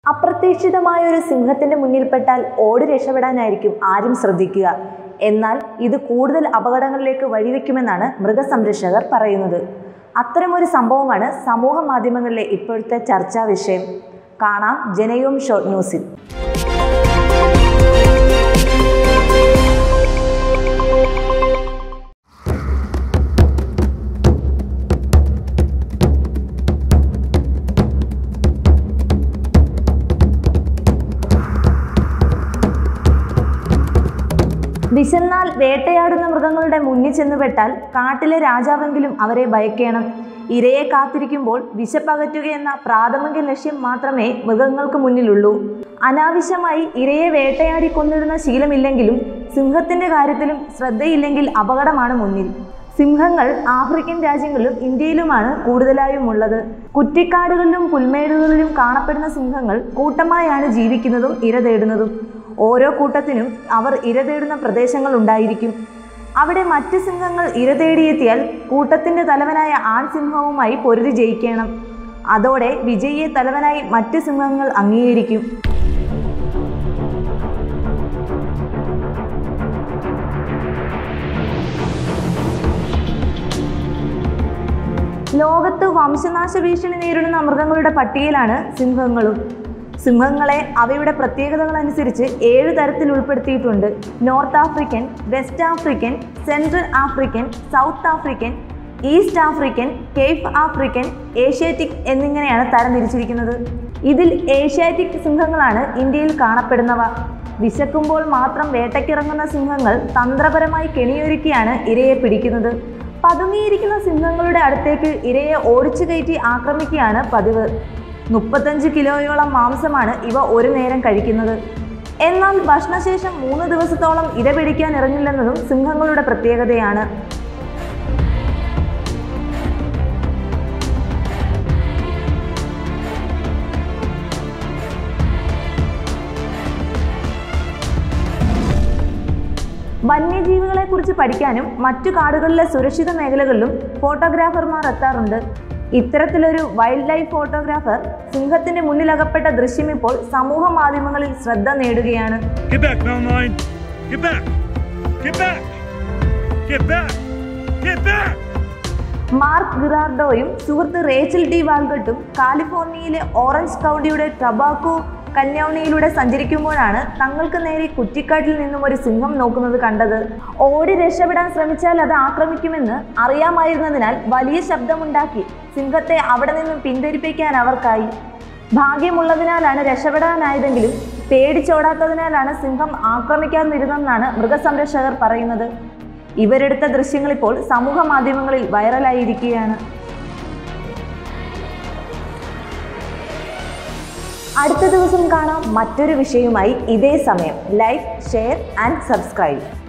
അപ്രതീക്ഷിതമായ ഒരു സിംഹത്തിന്റെ മുന്നിൽപ്പെട്ടാൽ ഓടി രക്ഷപ്പെടാനായിരിക്കും ആരും ശ്രദ്ധിക്കുക എന്നാൽ ഇത് കൂടുതൽ അപകടങ്ങളിലേക്ക് വഴിവെക്കുമെന്നാണ് മൃഗസംരക്ഷകർ പറയുന്നത് അത്തരമൊരു സംഭവമാണ് സമൂഹ മാധ്യമങ്ങളിലെ ഇപ്പോഴത്തെ ചർച്ചാ വിഷയം കാണാം ജനയും ഷോർട്ട് ന്യൂസിൽ വിശന്നാൽ വേട്ടയാടുന്ന മൃഗങ്ങളുടെ മുന്നിൽ ചെന്നുപെട്ടാൽ കാട്ടിലെ രാജാവെങ്കിലും അവരെ ഭയക്കണം ഇരയെ കാത്തിരിക്കുമ്പോൾ വിശപ്പകറ്റുകയെന്ന പ്രാഥമിക ലക്ഷ്യം മാത്രമേ മൃഗങ്ങൾക്ക് മുന്നിലുള്ളൂ അനാവശ്യമായി ഇരയെ വേട്ടയാടി കൊന്നിടുന്ന ശീലമില്ലെങ്കിലും സിംഹത്തിന്റെ കാര്യത്തിലും ശ്രദ്ധയില്ലെങ്കിൽ അപകടമാണ് മുന്നിൽ സിംഹങ്ങൾ ആഫ്രിക്കൻ രാജ്യങ്ങളിലും ഇന്ത്യയിലുമാണ് കൂടുതലായും ഉള്ളത് കുറ്റിക്കാടുകളിലും പുൽമേടുകളിലും കാണപ്പെടുന്ന സിംഹങ്ങൾ കൂട്ടമായാണ് ജീവിക്കുന്നതും ഇര തേടുന്നതും ഓരോ കൂട്ടത്തിനും അവർ ഇര തേടുന്ന പ്രദേശങ്ങൾ ഉണ്ടായിരിക്കും അവിടെ മറ്റ് സിംഹങ്ങൾ ഇര തേടിയെത്തിയാൽ കൂട്ടത്തിന്റെ തലവനായ ആൺ സിംഹവുമായി പൊരുതി ജയിക്കണം അതോടെ വിജയിയെ തലവനായി മറ്റ് സിംഹങ്ങൾ അംഗീകരിക്കും ലോകത്ത് വംശനാശ ഭീഷണി നേരിടുന്ന മൃഗങ്ങളുടെ പട്ടികയിലാണ് സിംഹങ്ങളും സിംഹങ്ങളെ അവയുടെ പ്രത്യേകതകൾ അനുസരിച്ച് ഏഴ് തരത്തിൽ ഉൾപ്പെടുത്തിയിട്ടുണ്ട് North African West African Central African South African East African cape African Asiatic എന്നിങ്ങനെയാണ് തരംതിരിച്ചിരിക്കുന്നത് ഇതിൽ ഏഷ്യാറ്റിക് സിംഹങ്ങളാണ് ഇന്ത്യയിൽ കാണപ്പെടുന്നവ വിശക്കുമ്പോൾ മാത്രം വേട്ടയ്ക്കിറങ്ങുന്ന സിംഹങ്ങൾ തന്ത്രപരമായി കെണിയൊരുക്കിയാണ് ഇരയെ പിടിക്കുന്നത് പതുങ്ങിയിരിക്കുന്ന സിംഹങ്ങളുടെ അടുത്തേക്ക് ഇരയെ ഓടിച്ചു കയറ്റി ആക്രമിക്കുകയാണ് പതിവ് മുപ്പത്തഞ്ച് കിലോയോളം മാംസമാണ് ഇവ ഒരു നേരം കഴിക്കുന്നത് എന്നാൽ ഭക്ഷണശേഷം മൂന്ന് ദിവസത്തോളം ഇര പിടിക്കാൻ ഇറങ്ങില്ലെന്നതും സിംഹങ്ങളുടെ പ്രത്യേകതയാണ് വന്യജീവികളെക്കുറിച്ച് പഠിക്കാനും മറ്റു കാടുകളിലെ സുരക്ഷിത മേഖലകളിലും ഫോട്ടോഗ്രാഫർമാർ എത്താറുണ്ട് ഇത്തരത്തിലൊരു വൈൽഡ് ലൈഫ് ഫോട്ടോഗ്രാഫർ സിംഹത്തിന്റെ മുന്നിലകപ്പെട്ട ദൃശ്യം ഇപ്പോൾ സമൂഹ മാധ്യമങ്ങളിൽ ശ്രദ്ധ നേടുകയാണ് Get back, Mountain Lion! Get back! Get back! Get back! Get back! Mark ഗിറാർഡോയും സുഹൃത്ത് റേച്ചൽ ഡി വാൽഗട്ടും കാലിഫോർണിയയിലെ ഓറഞ്ച് കൗണ്ടിയുടെ ടബാക്കോ കന്യൗണിയിലൂടെ സഞ്ചരിക്കുമ്പോഴാണ് തങ്ങൾക്ക് നേരെ കുറ്റിക്കാട്ടിൽ നിന്നും ഒരു സിംഹം നോക്കുന്നത് കണ്ടത് ഓടി രക്ഷപ്പെടാൻ ശ്രമിച്ചാൽ അത് ആക്രമിക്കുമെന്ന് അറിയാമായിരുന്നതിനാൽ വലിയ ശബ്ദമുണ്ടാക്കി സിംഹത്തെ അവിടെ നിന്നും പിന്തിരിപ്പിക്കാൻ അവർക്കായി ഭാഗ്യമുള്ളതിനാലാണ് രക്ഷപ്പെടാനായതെങ്കിലും പേടിച്ചോടാത്തതിനാലാണ് സിംഹം ആക്രമിക്കാതിരുന്നെന്നാണ് മൃഗസംരക്ഷകർ പറയുന്നത് ഇവരെടുത്ത ദൃശ്യങ്ങൾ ഇപ്പോൾ സമൂഹ മാധ്യമങ്ങളിൽ വൈറലായിരിക്കുകയാണ് അടുത്ത ദിവസം കാണാം മറ്റൊരു വിഷയവുമായി ഇതേ സമയം ലൈക്ക് ഷെയർ ആൻഡ് സബ്സ്ക്രൈബ്